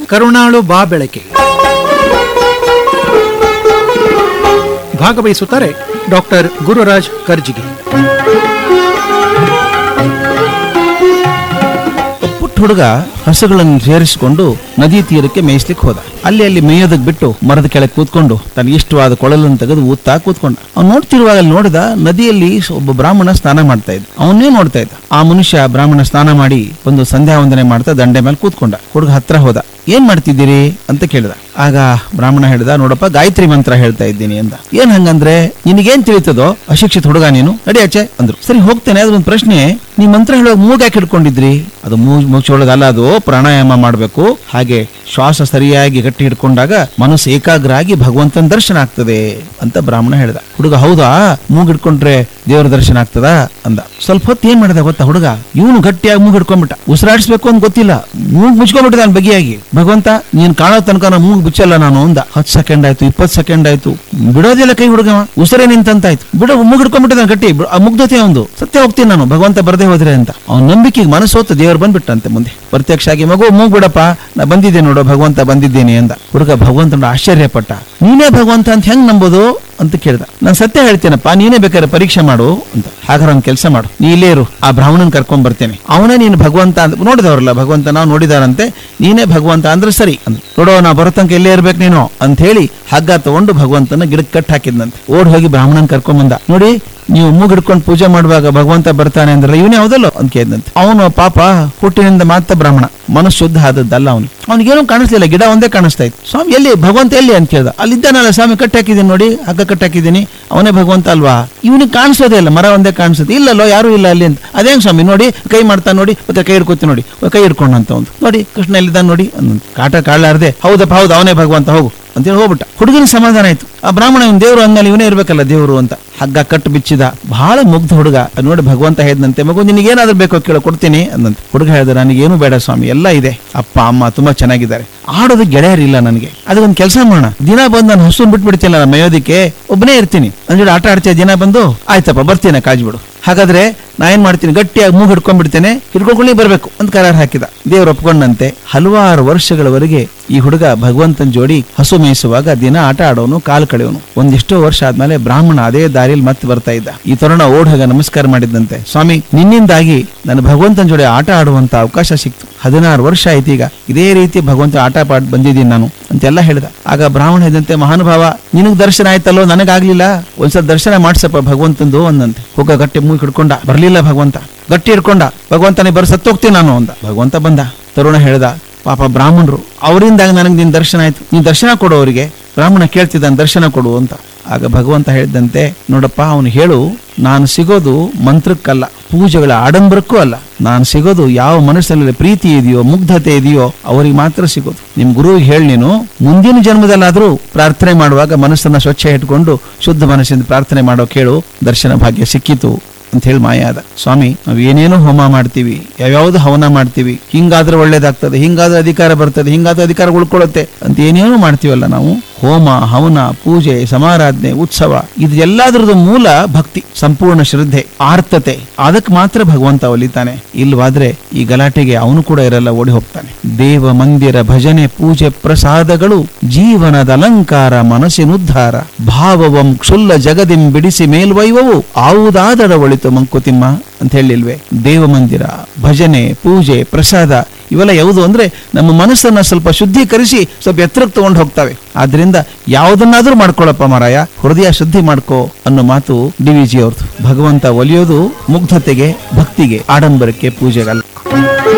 ಕರುಣಾಳು ಬಾ ಬೆಳಕೆ ಭಾಗವಹಿಸುತ್ತಾರೆ ಡಾಕ್ಟರ್ ಗುರುರಾಜ್ ಕರ್ಜಿಗಿ ಪುಟ್ಟ ಹುಡುಗ ಹಸುಗಳನ್ನು ಸೇರಿಸಿಕೊಂಡು ನದಿ ತೀರಕ್ಕೆ ಮೇಯಿಸ್ಲಿಕ್ಕೆ ಹೋದ ಅಲ್ಲಿ ಅಲ್ಲಿ ಮೇಯೋದಕ್ ಬಿಟ್ಟು ಮರದ ಕೆಳಗೆ ಕೂತ್ಕೊಂಡು ತನಗೆ ಇಷ್ಟವಾದ ಕೊಳಲನ್ನು ತೆಗೆದು ಊತ್ತಾ ಕೂತ್ಕೊಂಡ ಅವ್ನು ನೋಡ್ತಿರುವಾಗ ಅಲ್ಲಿ ನೋಡಿದ ನದಿಯಲ್ಲಿ ಒಬ್ಬ ಬ್ರಾಹ್ಮಣ ಸ್ನಾನ ಮಾಡ್ತಾ ಇದ್ದ ಅವನ್ನೇ ನೋಡ್ತಾ ಇದ್ದ ಆ ಮನುಷ್ಯ ಬ್ರಾಹ್ಮಣ ಸ್ನಾನ ಮಾಡಿ ಒಂದು ಸಂಧ್ಯಾ ವಂದನೆ ಮಾಡ್ತಾ ದಂಡೆ ಮೇಲೆ ಕೂತ್ಕೊಂಡ ಹುಡುಗ ಹತ್ರ ಹೋದ ಏನ್ ಮಾಡ್ತಿದ್ದೀರಿ ಅಂತ ಕೇಳಿದ ಆಗ ಬ್ರಾಹ್ಮಣ ಹೇಳಿದ ನೋಡಪ್ಪ ಗಾಯತ್ರಿ ಮಂತ್ರ ಹೇಳ್ತಾ ಇದ್ದೀನಿ ಅಂದ ಏನ್ ಹಂಗಂದ್ರೆ ನಿನಗೇನ್ ತಿಳಿತದೋ ಅಶಿಕ್ಷಿತ ಹುಡುಗ ನೀನು ನಡಿ ಆಚೆ ಅಂದ್ರು ಸರಿ ಹೋಗ್ತೇನೆ ಅದ್ರ ಒಂದು ಪ್ರಶ್ನೆ ನೀ ಮಂತ್ರ ಹೇಳುವಾಗ ಮೂಗ್ ಯಾಕೆ ಹಿಡ್ಕೊಂಡಿದ್ರಿ ಅದು ಮೂಗ್ ಮುಚ್ಚೊಳಗಲ್ಲ ಅದು ಪ್ರಾಣಾಯಾಮ ಮಾಡ್ಬೇಕು ಹಾಗೆ ಶ್ವಾಸ ಸರಿಯಾಗಿ ಗಟ್ಟಿ ಹಿಡ್ಕೊಂಡಾಗ ಮನಸ್ಸು ಏಕಾಗ್ರ ಆಗಿ ಭಗವಂತನ ದರ್ಶನ ಆಗ್ತದೆ ಅಂತ ಬ್ರಾಹ್ಮಣ ಹೇಳ್ದ ಹುಡುಗ ಹೌದಾ ಮೂಗ್ ಹಿಡ್ಕೊಂಡ್ರೆ ದೇವರ ದರ್ಶನ ಆಗ್ತದಾ ಅಂದ ಸ್ವಲ್ಪ ಹೊತ್ತು ಏನ್ ಮಾಡಿದ ಗೊತ್ತಾ ಹುಡುಗ ಇವನು ಗಟ್ಟಿಯಾಗಿ ಮೂಗ್ ಹಿಡ್ಕೊಂಡ್ಬಿಟ್ಟ ಉಸಿರಾಡಿಸ್ಬೇಕು ಅಂತ ಗೊತ್ತಿಲ್ಲ ಮೂಗ್ ಮುಚ್ಕೊಂಡ್ಬಿಟ್ಟ ನಾನು ಬಗೆಯಾಗಿ ಭಗವಂತ ನೀನ್ ಕಾಣೋ ತನಕ ನಾನು ಮೂಗ್ ಬಿಚ್ಚಲ್ಲ ನಾನು ಅಂದ ಹತ್ತು ಸೆಕೆಂಡ್ ಆಯ್ತು ಇಪ್ಪತ್ತು ಸೆಕೆಂಡ್ ಆಯ್ತು ಬಿಡೋದಿಲ್ಲ ಕೈ ಹುಡುಗ ಉಸಿರೇ ನಿಂತಂತಾಯ್ತು ಬಿಡು ಮೂಗ್ ಹಿಡ್ಕೊಂಡ್ಬಿಟ್ಟಿದ್ದಾನೆ ಗಟ್ಟಿ ಬಿಡು, ಆ ಮುಗ್ಧತೆ ಒಂದು ಸತ್ಯ ಹೋಗ್ತೀನಿ ನಾನು ಭಗವಂತ ಬರದೇ ಹೋದ್ರೆ ಅಂತ ಅವ್ನ ನಂಬಿಕೆಗೆ ಮನಸ್ಸು ಹೊತ್ತು ದೇವರು ಬಂದ್ಬಿಟ್ಟಂತೆ ಮುಂದೆ ಪ್ರತ್ಯಕ್ಷ ಆಗಿ ಮಗು ಮೂಗ್ ಬಿಡಪ್ಪ ನಾ ಬಂದಿದ್ದೆ ನೋಡು ಭಗವಂತ ಬಂದಿದ್ದೇನೆ ಅಂದ ಹುಡುಗ ಭಗವಂತ ನೋಡಿ ಆಶ್ಚರ್ಯಪಟ್ಟ ನೀನೇ ಭಗವಂತ ಅಂತ ಹೆಂಗ್ ನಂಬೋದು ಅಂತ ಕೇಳ್ದ ನಾನು ಸತ್ಯ ಹೇಳ್ತೇನಪ್ಪ ನೀನೇ ಬೇಕಾದ್ರೆ ಪರೀಕ್ಷೆ ಮಾಡು ಅಂತ ಹಾಗಾದ್ರೆ ಒಂದು ಕೆಲಸ ಮಾಡು ನೀ ಇಲ್ಲೇ ಇರು ಆ ಬ್ರಾಹ್ಮಣನ್ ಕರ್ಕೊಂಡ್ ಬರ್ತೇನೆ ಅವನೇ ನೀನು ಭಗವಂತ ಅಂತ ನೋಡಿದವ್ರಲ್ಲ ಭಗವಂತ ನಾವು ನೋಡಿದಾರಂತೆ ನೀನೇ ಭಗವಂತ ಅಂದ್ರೆ ಸರಿ ಅಂತ ನೋಡೋ ನಾ ಬರೋ ತನಕ ಇಲ್ಲೇ ಇರ್ಬೇಕು ನೀನು ಅಂತ ಹೇಳಿ ಹಗ್ಗ ತಗೊಂಡು ಭಗವಂತನ ಗಿಡಕ್ಕೆ ಕಟ್ ಹಾಕಿದ್ನಂತೆ ಓಡ್ ಹೋಗಿ ಬ್ರಾಹ್ಮಣನ್ ಕರ್ಕೊಂಡ್ ಬಂದ ನೋಡಿ ನೀವು ಮೂಗ್ ಹಿಡ್ಕೊಂಡು ಪೂಜೆ ಮಾಡುವಾಗ ಭಗವಂತ ಬರ್ತಾನೆ ಅಂದ್ರೆ ಇವನೇ ಹೌದಲ್ಲೋ ಅಂತ ಕೇಳಿದಂತೆ ಅವನು ಪಾಪ ಹುಟ್ಟಿನಿಂದ ಮಾತ್ರ ಬ್ರಾಹ್ಮಣ ಮನಸ್ಸು ಶುದ್ಧ ಆದದ್ದಲ್ಲ ಅವನು ಅವನಿಗೇನು ಕಾಣಿಸ್ಲಿಲ್ಲ ಗಿಡ ಒಂದೇ ಕಾಣಿಸ್ತಾ ಇತ್ತು ಸ್ವಾಮಿ ಎಲ್ಲಿ ಭಗವಂತ ಎಲ್ಲಿ ಅಂತ ಕೇಳ್ದ ಅಲ್ಲಿದ್ದಾನಲ್ಲ ಸ್ವಾಮಿ ಕಟ್ಟಿ ಹಾಕಿದ್ದೀನಿ ನೋಡಿ ಹಗ್ಗ ಕಟ್ಟಿ ಹಾಕಿದ್ದೀನಿ ಅವನೇ ಭಗವಂತ ಅಲ್ವಾ ಇವನಿಗೆ ಕಾಣಿಸೋದೇ ಇಲ್ಲ ಮರ ಒಂದೇ ಕಾಣಿಸುತ್ತೆ ಇಲ್ಲಲ್ಲೋ ಯಾರು ಇಲ್ಲ ಅಲ್ಲಿ ಅಂತ ಅದೇನ್ ಸ್ವಾಮಿ ನೋಡಿ ಕೈ ಮಾಡ್ತಾ ನೋಡಿ ಮತ್ತೆ ಕೈ ಹಿಡ್ಕೊತಿ ನೋಡಿ ಕೈ ಹಿಡ್ಕೊಂಡಂತ ಒಂದು ನೋಡಿ ಕೃಷ್ಣ ಎಲ್ಲಿದ್ದಾನೆ ನೋಡಿ ಅನ್ನಂತ ಕಾಟ ಕಾಳಲಾರ್ದೆ ಹೌದಪ್ಪ ಹೌದು ಅವನೇ ಭಗವಂತ ಹೋಗು ಅಂತೇಳಿ ಹೋಗ್ಬಿಟ್ಟ ಹುಡುಗನ ಸಮಾಧಾನ ಆಯ್ತು ಆ ಬ್ರಾಹ್ಮಣ ಇವನ್ ದೇವ್ರು ಅಂದ್ಮೇಲೆ ಇವನೇ ಇರ್ಬೇಕಲ್ಲ ದೇವ್ರು ಅಂತ ಹಗ್ಗ ಕಟ್ಟು ಬಿಚ್ಚಿದ ಬಹಳ ಮುಗ್ಧ ಹುಡುಗ ಅದ್ ನೋಡಿ ಭಗವಂತ ಹೇಳಿದಂತೆ ಮಗು ನಿನಗೇನಾದ್ರೂ ಬೇಕೋ ಕೇಳೋ ಕೊಡ್ತೀನಿ ಅಂದಂತೆ ಹುಡುಗ ಹೇಳಿದ ನನಗೇನು ಬೇಡ ಸ್ವಾಮಿ ಎಲ್ಲ ಇದೆ ಅಪ್ಪ ಅಮ್ಮ ತುಂಬಾ ಚೆನ್ನಾಗಿದ್ದಾರೆ ಆಡೋದು ಗೆಳೆಯರಿಲ್ಲ ನನಗೆ ಅದಕ್ಕೊಂದು ಕೆಲಸ ಮಾಡೋಣ ದಿನ ಬಂದು ನಾನು ಹಸುನ್ ಬಿಟ್ಬಿಡ್ತಿಲ್ಲ ನಾನು ಮೇಯೋದಿಕ್ಕೆ ಒಬ್ಬನೇ ಇರ್ತೀನಿ ಅಂದ್ರೆ ಆಟ ಆಡ್ತೀಯ ದಿನ ಬಂದು ಆಯ್ತಪ್ಪ ಬರ್ತೀನಿ ಕಾಜ್ ಬಿಡು ಹಾಗಾದ್ರೆ ನಾ ಏನ್ ಮಾಡ್ತೀನಿ ಗಟ್ಟಿಯಾಗಿ ಮೂಗು ಹಿಡ್ಕೊಂಡ್ಬಿಡ್ತೇನೆ ಹಿಡ್ಕೊಂಡು ಬರ್ಬೇಕು ಅಂತ ಕರಾರ್ ಹಾಕಿದ ದೇವ್ರು ಒಪ್ಕೊಂಡಂತೆ ಹಲವಾರು ವರ್ಷಗಳವರೆಗೆ ಈ ಹುಡುಗ ಭಗವಂತನ ಜೋಡಿ ಹಸು ಮೇಯಿಸುವಾಗ ದಿನ ಆಟ ಆಡೋನು ಕಾಲು ಕಳೆಯೋನು ಒಂದಿಷ್ಟೋ ವರ್ಷ ಆದ್ಮೇಲೆ ಬ್ರಾಹ್ಮಣ ಅದೇ ದಾರಿಯಲ್ಲಿ ಮತ್ತೆ ಬರ್ತಾ ಇದ್ದ ಈ ತರುಣ ಓಡ್ ಹೋಗ ನಮಸ್ಕಾರ ಮಾಡಿದ್ದಂತೆ ಸ್ವಾಮಿ ನಿನ್ನಿಂದಾಗಿ ನನ್ನ ಭಗವಂತನ ಜೋಡಿ ಆಟ ಆಡುವಂತ ಅವಕಾಶ ಸಿಕ್ತು ಹದಿನಾರು ವರ್ಷ ಆಯ್ತು ಈಗ ಇದೇ ರೀತಿ ಭಗವಂತ ಆಟ ಪಾಡ್ ಬಂದಿದ್ದೀನಿ ನಾನು ಅಂತೆಲ್ಲ ಹೇಳಿದ ಆಗ ಬ್ರಾಹ್ಮಣ ಹೇಳಿದಂತೆ ಮಹಾನುಭಾವ ನಿನಗ್ ದರ್ಶನ ಆಯ್ತಲ್ಲೋ ನನಗಾಗ್ಲಿಲ್ಲ ಒಂದ್ಸಲ ದರ್ಶನ ಮಾಡ್ಸಪ್ಪ ಭಗವಂತಂದು ಅಂದಂತೆ ಹೋಗ ಗಟ್ಟಿ ಮೂಗಿ ಹಿಡ್ಕೊಂಡ ಬರ್ಲಿಲ್ಲ ಭಗವಂತ ಗಟ್ಟಿ ಹಿಡ್ಕೊಂಡ ಭಗವಂತನೇ ಬರ್ ಸತ್ತೋಗ್ತೀನಿ ನಾನು ಅಂದ ಭಗವಂತ ಬಂದ ತರುಣ ಹೇಳ್ದ ಪಾಪ ಬ್ರಾಹ್ಮಣರು ಅವರಿಂದಾಗ ನನಗೆ ನಿನ್ ದರ್ಶನ ಆಯ್ತು ನೀನ್ ದರ್ಶನ ಕೊಡು ಅವರಿಗೆ ಬ್ರಾಹ್ಮಣ ಕೇಳ್ತಿದ್ದಾನೆ ದರ್ಶನ ಕೊಡು ಅಂತ ಆಗ ಭಗವಂತ ಹೇಳಿದಂತೆ ನೋಡಪ್ಪ ಅವನು ಹೇಳು ನಾನು ಸಿಗೋದು ಮಂತ್ರಕ್ಕಲ್ಲ ಪೂಜೆಗಳ ಆಡಂಬರಕ್ಕೂ ಅಲ್ಲ ನಾನು ಸಿಗೋದು ಯಾವ ಮನಸ್ಸಿನಲ್ಲಿ ಪ್ರೀತಿ ಇದೆಯೋ ಮುಗ್ಧತೆ ಇದೆಯೋ ಅವರಿಗೆ ಮಾತ್ರ ಸಿಗೋದು ನಿಮ್ ಗುರುವಿಗೆ ಹೇಳಿ ನೀನು ಮುಂದಿನ ಜನ್ಮದಲ್ಲಾದ್ರೂ ಪ್ರಾರ್ಥನೆ ಮಾಡುವಾಗ ಮನಸ್ಸನ್ನ ಸ್ವಚ್ಛ ಇಟ್ಕೊಂಡು ಶುದ್ಧ ಮನಸ್ಸಿಂದ ಪ್ರಾರ್ಥನೆ ಮಾಡೋ ಕೇಳು ದರ್ಶನ ಭಾಗ್ಯ ಸಿಕ್ಕಿತು ಅಂತ ಹೇಳಿ ಮಾಯ ಆದ ಸ್ವಾಮಿ ನಾವು ಏನೇನೋ ಹೋಮ ಮಾಡ್ತೀವಿ ಯಾವ್ಯಾವ್ದು ಹವನ ಮಾಡ್ತೀವಿ ಹಿಂಗಾದ್ರೆ ಒಳ್ಳೇದಾಗ್ತದೆ ಹಿಂಗಾದ್ರೆ ಅಧಿಕಾರ ಬರ್ತದೆ ಹಿಂಗಾದ್ರೆ ಅಧಿಕಾರ ಉಳ್ಕೊಳ್ಳುತ್ತೆ ಅಂತ ಏನೇನೋ ಮಾಡ್ತೀವಲ್ಲ ನಾವು ಹೋಮ ಹವನ ಪೂಜೆ ಸಮಾರಾಧನೆ ಉತ್ಸವ ಇದು ಎಲ್ಲಾದ್ರದ್ದು ಮೂಲ ಭಕ್ತಿ ಸಂಪೂರ್ಣ ಶ್ರದ್ಧೆ ಆರ್ತತೆ ಅದಕ್ಕೆ ಮಾತ್ರ ಭಗವಂತ ಒಲಿತಾನೆ ಇಲ್ವಾದ್ರೆ ಈ ಗಲಾಟೆಗೆ ಅವನು ಕೂಡ ಇರಲ್ಲ ಓಡಿ ಹೋಗ್ತಾನೆ ದೇವ ಮಂದಿರ ಭಜನೆ ಪೂಜೆ ಪ್ರಸಾದಗಳು ಜೀವನದ ಅಲಂಕಾರ ಮನಸ್ಸಿನುದ್ಧಾರ ಭಾವವಂ ಕ್ಷುಲ್ಲ ಜಗದಿಂ ಬಿಡಿಸಿ ಮೇಲ್ವೈವವು ಆವುದಾದರ ಒಳಿತು ಮಂಕುತಿಮ್ಮ ಅಂತ ಹೇಳಿಲ್ವೇ ದೇವ ಮಂದಿರ ಭಜನೆ ಪೂಜೆ ಪ್ರಸಾದ ಇವೆಲ್ಲ ಯಾವುದು ಅಂದ್ರೆ ನಮ್ಮ ಮನಸ್ಸನ್ನ ಸ್ವಲ್ಪ ಶುದ್ಧೀಕರಿಸಿ ಸ್ವಲ್ಪ ಎತ್ತರಕ್ಕೆ ತಗೊಂಡು ಹೋಗ್ತವೆ ಆದ್ರಿಂದ ಯಾವುದನ್ನಾದ್ರೂ ಮಾಡ್ಕೊಳ್ಳಪ್ಪ ಮಾರಾಯ ಹೃದಯ ಶುದ್ಧಿ ಮಾಡ್ಕೋ ಅನ್ನೋ ಮಾತು ಡಿ ವಿ ಜಿ ಅವ್ರದ್ದು ಭಗವಂತ ಒಲಿಯೋದು ಮುಗ್ಧತೆಗೆ ಭಕ್ತಿಗೆ ಆಡಂಬರಕ್ಕೆ ಪೂಜೆಗಲ್ಲ